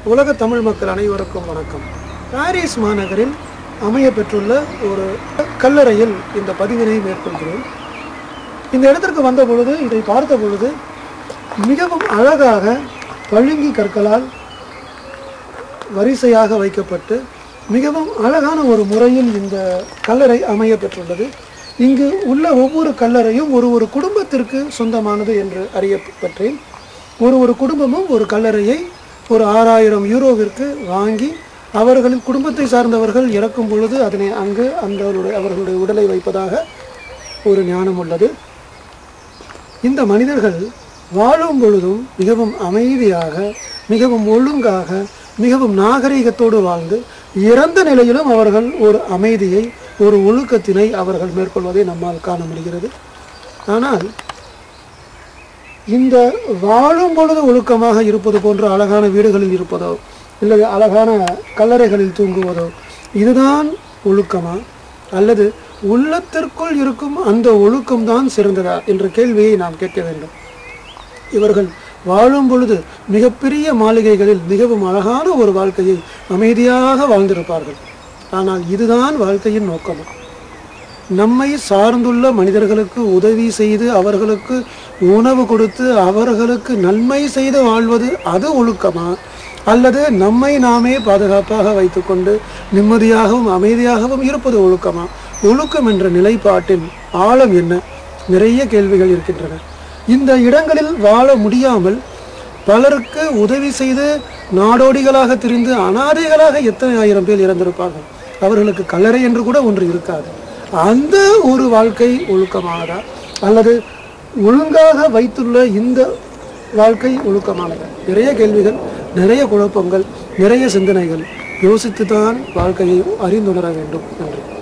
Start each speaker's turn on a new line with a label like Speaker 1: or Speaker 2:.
Speaker 1: உலக தமிழ் மக்கள் அனைவருக்கும் வணக்கம் பாரிஸ் மாநகரில் அமைய பெற்றுள்ள ஒரு கல்லறையில் இந்த பதிவினை மேற்கொள்கிறேன் இந்த இடத்திற்கு வந்த பொழுது இதை பார்த்த பொழுது மிகவும் அழகாக பழுங்கி கற்களால் வரிசையாக வைக்கப்பட்டு மிகவும் அழகான ஒரு முறையில் இந்த கல்லறை அமைய பெற்றுள்ளது இங்கு உள்ள ஒவ்வொரு கல்லறையும் ஒரு ஒரு குடும்பத்திற்கு சொந்தமானது என்று அறிய பெற்றேன் ஒரு ஒரு குடும்பமும் ஒரு கல்லறையை ஒரு ஆறாயிரம் யூரோவிற்கு வாங்கி அவர்களின் குடும்பத்தை சார்ந்தவர்கள் இறக்கும் பொழுது அதனை அங்கு அந்த அவர்களுடைய உடலை வைப்பதாக ஒரு ஞானம் உள்ளது இந்த மனிதர்கள் வாழும் பொழுதும் மிகவும் அமைதியாக மிகவும் ஒழுங்காக மிகவும் நாகரிகத்தோடு வாழ்ந்து இறந்த நிலையிலும் அவர்கள் ஒரு அமைதியை ஒரு ஒழுக்கத்தினை அவர்கள் மேற்கொள்வதை நம்மால் காண முடிகிறது ஆனால் இந்த வாழும் பொழுது ஒழுக்கமாக இருப்பது போன்ற அழகான வீடுகளில் இருப்பதோ இல்லை அழகான கல்லறைகளில் தூங்குவதோ இதுதான் ஒழுக்கமா அல்லது உள்ளத்திற்குள் இருக்கும் அந்த ஒழுக்கம்தான் சிறந்ததா என்ற கேள்வியை நாம் கேட்க வேண்டும் இவர்கள் வாழும் பொழுது மிகப்பெரிய மாளிகைகளில் மிகவும் அழகான ஒரு வாழ்க்கையை அமைதியாக வாழ்ந்திருப்பார்கள் ஆனால் இதுதான் வாழ்க்கையின் நோக்கமா நம்மை சார்ந்துள்ள மனிதர்களுக்கு உதவி செய்து அவர்களுக்கு உணவு கொடுத்து அவர்களுக்கு நன்மை செய்து வாழ்வது அது ஒழுக்கமா அல்லது நம்மை நாமே பாதுகாப்பாக வைத்துக்கொண்டு நிம்மதியாகவும் அமைதியாகவும் இருப்பது ஒழுக்கமா ஒழுக்கம் என்ற நிலைப்பாட்டின் ஆழம் என்ன நிறைய கேள்விகள் இருக்கின்றன இந்த இடங்களில் வாழ முடியாமல் பலருக்கு உதவி செய்து நாடோடிகளாக திரிந்து அனாதைகளாக எத்தனை ஆயிரம் பேர் இறந்திருப்பார்கள் அவர்களுக்கு கல்லறை என்று கூட ஒன்று இருக்காது அந்த ஒரு வாழ்க்கை ஒழுக்கமானதா அல்லது ஒழுங்காக வைத்துள்ள இந்த வாழ்க்கை ஒழுக்கமானதா நிறைய கேள்விகள் நிறைய குழப்பங்கள் நிறைய சிந்தனைகள் யோசித்துதான் வாழ்க்கையை அறிந்துணர வேண்டும் நன்றி